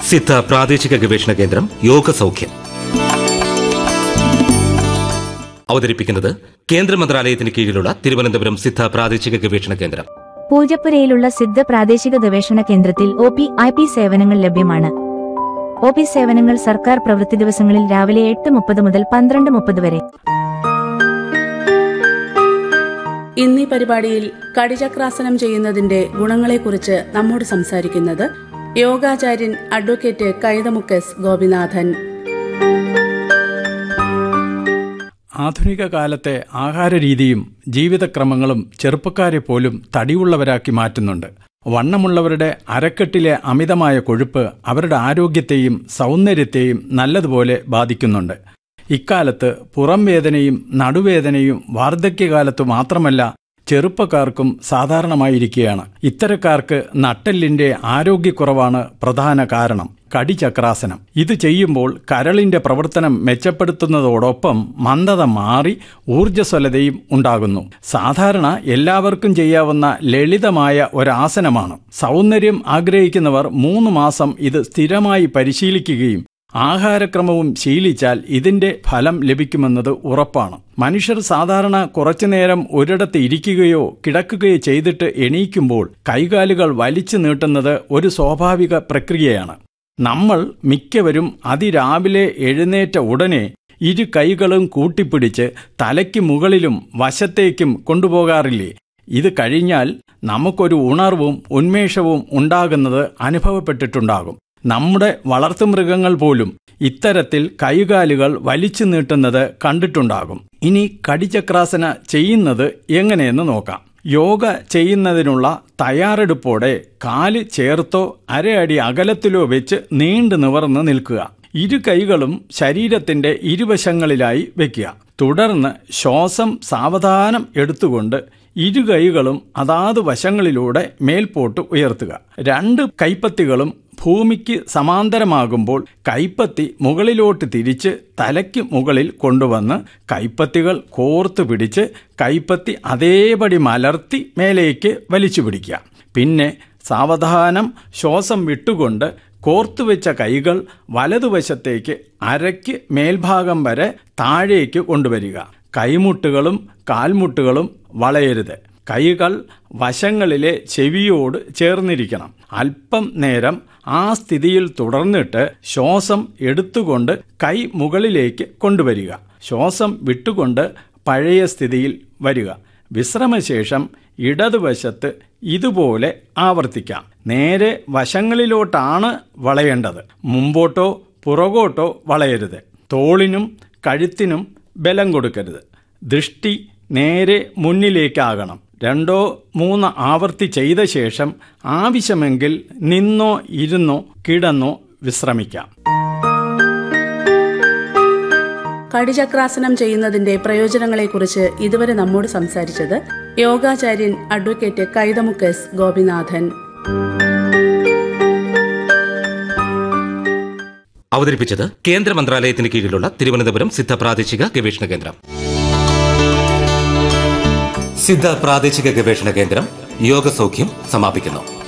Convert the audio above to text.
സിദ്ധ പ്രാദേശിക ഗവേഷണ കേന്ദ്രം യോഗ സൗഖ്യം അവതരിപ്പിക്കുന്നത് കേന്ദ്ര മന്ത്രാലയത്തിന് കീഴിലുള്ള തിരുവനന്തപുരം സിദ്ധ പ്രാദേശിക ഗവേഷണ കേന്ദ്രം പൂജപ്പുരയിലുള്ള സിദ്ധ പ്രാദേശിക ഗവേഷണ കേന്ദ്രത്തിൽ ഒ പി ഐ പി സേവനങ്ങൾ ലഭ്യമാണ് ഒ പി സേവനങ്ങൾ സർക്കാർ പ്രവൃത്തി ദിവസങ്ങളിൽ രാവിലെ എട്ട് മുപ്പത് മുതൽ പന്ത്രണ്ട് മുപ്പത് വരെ ഇന്നീ പരിപാടിയിൽ കടിചക്രാസനം ചെയ്യുന്നതിന്റെ ഗുണങ്ങളെക്കുറിച്ച് നമ്മോട് സംസാരിക്കുന്നത് യോഗാചാര്യൻ അഡ്വക്കേറ്റ് കൈതമുക്കസ് ഗോപിനാഥൻ ആധുനിക കാലത്തെ ആഹാരരീതിയും ജീവിതക്രമങ്ങളും ചെറുപ്പക്കാരെ പോലും തടിയുള്ളവരാക്കി മാറ്റുന്നുണ്ട് വണ്ണമുള്ളവരുടെ അരക്കെട്ടിലെ അമിതമായ കൊഴുപ്പ് അവരുടെ ആരോഗ്യത്തെയും സൗന്ദര്യത്തെയും നല്ലതുപോലെ ബാധിക്കുന്നുണ്ട് ഇക്കാലത്ത് പുറം വേദനയും നടുവേദനയും വാർദ്ധക്യകാലത്തു മാത്രമല്ല ചെറുപ്പക്കാർക്കും സാധാരണമായിരിക്കുകയാണ് ഇത്തരക്കാർക്ക് നട്ടെല്ലിന്റെ ആരോഗ്യക്കുറവാണ് പ്രധാന കാരണം കടിചക്രാസനം ഇത് ചെയ്യുമ്പോൾ കരളിന്റെ പ്രവർത്തനം മെച്ചപ്പെടുത്തുന്നതോടൊപ്പം മന്ദത മാറി ഊർജ്ജസ്വലതയും ഉണ്ടാകുന്നു സാധാരണ എല്ലാവർക്കും ചെയ്യാവുന്ന ലളിതമായ ഒരാസനമാണ് സൗന്ദര്യം ആഗ്രഹിക്കുന്നവർ മൂന്ന് മാസം ഇത് സ്ഥിരമായി പരിശീലിക്കുകയും ആഹാരക്രമവും ശീലിച്ചാൽ ഇതിന്റെ ഫലം ലഭിക്കുമെന്നത് ഉറപ്പാണ് മനുഷ്യർ സാധാരണ കുറച്ചുനേരം ഒരിടത്ത് ഇരിക്കുകയോ കിടക്കുകയോ ചെയ്തിട്ട് എണീക്കുമ്പോൾ കൈകാലുകൾ വലിച്ചു നീട്ടുന്നത് ഒരു സ്വാഭാവിക പ്രക്രിയയാണ് നമ്മൾ മിക്കവരും അതിരാവിലെ എഴുന്നേറ്റ ഉടനെ ഇരു കൈകളും കൂട്ടിപ്പിടിച്ച് തലയ്ക്ക് മുകളിലും വശത്തേക്കും കൊണ്ടുപോകാറില്ലേ ഇത് കഴിഞ്ഞാൽ നമുക്കൊരു ഉണർവും ഉന്മേഷവും ഉണ്ടാകുന്നത് അനുഭവപ്പെട്ടിട്ടുണ്ടാകും നമ്മുടെ വളർത്തുമൃഗങ്ങൾ പോലും ഇത്തരത്തിൽ കൈകാലുകൾ വലിച്ചു നീട്ടുന്നത് കണ്ടിട്ടുണ്ടാകും ഇനി കടിചക്രാസന ചെയ്യുന്നത് എങ്ങനെയെന്ന് നോക്കാം യോഗ ചെയ്യുന്നതിനുള്ള തയ്യാറെടുപ്പോടെ കാല് ചേർത്തോ അരയടി അകലത്തിലോ വെച്ച് നീണ്ടു നിവർന്ന് നിൽക്കുക ഇരു കൈകളും ശരീരത്തിന്റെ ഇരുവശങ്ങളിലായി വെക്കുക തുടർന്ന് ശ്വാസം സാവധാനം എടുത്തുകൊണ്ട് ഇരു കൈകളും അതാത് വശങ്ങളിലൂടെ മേൽപോട്ട് ഉയർത്തുക രണ്ട് കൈപ്പത്തികളും ഭൂമിക്ക് സമാന്തരമാകുമ്പോൾ കൈപ്പത്തി മുകളിലോട്ട് തിരിച്ച് തലയ്ക്ക് മുകളിൽ കൊണ്ടുവന്ന് കൈപ്പത്തികൾ കോർത്തു പിടിച്ച് കൈപ്പത്തി അതേപടി മലർത്തി മേലേക്ക് വലിച്ചു പിടിക്കുക പിന്നെ സാവധാനം ശ്വാസം വിട്ടുകൊണ്ട് കോർത്തുവെച്ച കൈകൾ വലതുവശത്തേക്ക് അരയ്ക്ക് മേൽഭാഗം വരെ താഴേക്ക് കൊണ്ടുവരിക കൈമുട്ടുകളും കാൽമുട്ടുകളും വളയരുത് കൈകൾ വശങ്ങളിലെ ചെവിയോട് ചേർന്നിരിക്കണം അല്പം നേരം ആ സ്ഥിതിയിൽ തുടർന്നിട്ട് ശ്വാസം എടുത്തുകൊണ്ട് കൈ മുകളിലേക്ക് കൊണ്ടുവരിക ശ്വാസം വിട്ടുകൊണ്ട് പഴയ സ്ഥിതിയിൽ വരിക വിശ്രമശേഷം ഇടതുവശത്ത് ഇതുപോലെ ആവർത്തിക്കാം നേരെ വശങ്ങളിലോട്ടാണ് വളയേണ്ടത് മുമ്പോട്ടോ പുറകോട്ടോ വളയരുത് തോളിനും കഴുത്തിനും ബലം കൊടുക്കരുത് ദൃഷ്ടി നേരെ മുന്നിലേക്കാകണം രണ്ടോ മൂന്ന് ആവർത്തി ചെയ്ത ശേഷം ആവശ്യമെങ്കിൽ നിന്നോ ഇരുന്നോ കിടന്നോ വിശ്രമിക്കാം കടിചക്രാസനം ചെയ്യുന്നതിന്റെ പ്രയോജനങ്ങളെക്കുറിച്ച് ഇതുവരെ നമ്മോട് സംസാരിച്ചത് യോഗാചാര്യൻ അഡ്വക്കേറ്റ് കൈതമുക്കസ് ഗോപിനാഥൻ അവതരിപ്പിച്ചത് കേന്ദ്ര മന്ത്രാലയത്തിന് കീഴിലുള്ള തിരുവനന്തപുരം സിദ്ധ പ്രാദേശിക ഗവേഷണ കേന്ദ്രം സിദ്ധ പ്രാദേശിക ഗവേഷണ കേന്ദ്രം യോഗ സൗഖ്യം സമാപിക്കുന്നു